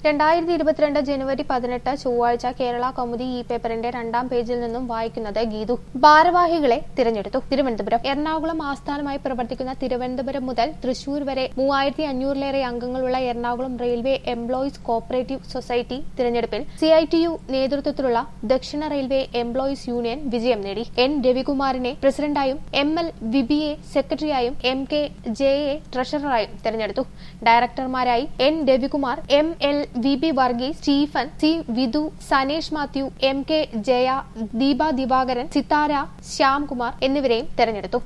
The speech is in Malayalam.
രണ്ടായിരത്തി ഇരുപത്തിരണ്ട് ജനുവരി പതിനെട്ട് ചൊവ്വാഴ്ച കേരള കൗമുദി ഈ പേപ്പറിന്റെ രണ്ടാം പേജിൽ നിന്നും വായിക്കുന്നത് ഗീതു ഭാരവാഹികളെ തിരഞ്ഞെടുത്തു തിരുവനന്തപുരം എറണാകുളം ആസ്ഥാനമായി പ്രവർത്തിക്കുന്ന തിരുവനന്തപുരം മുതൽ തൃശൂർ വരെ മൂവായിരത്തി അഞ്ഞൂറിലേറെ അംഗങ്ങളുള്ള Ernakulam railway employees cooperative society തിരഞ്ഞെടുപ്പിൽ സിഐടിയു നേതൃത്വത്തിലുള്ള ദക്ഷിണ റെയിൽവേ എംപ്ലോയീസ് യൂണിയൻ വിജയം നേടി എൻ രവികുമാറിനെ പ്രസിഡന്റായും എം എൽ വിബിയെ സെക്രട്ടറിയായും എം കെ ജെ എ ട്രഷററായും തിരഞ്ഞെടുത്തു ഡയറക്ടർമാരായി N Ravikumar M L V B Varghese Stephen C Vidhu Sanesh Mathew M K Jaya Deepa Divakaran Sithara Shyamkumar എന്നിവരെയും തെരഞ്ഞെടുത്തു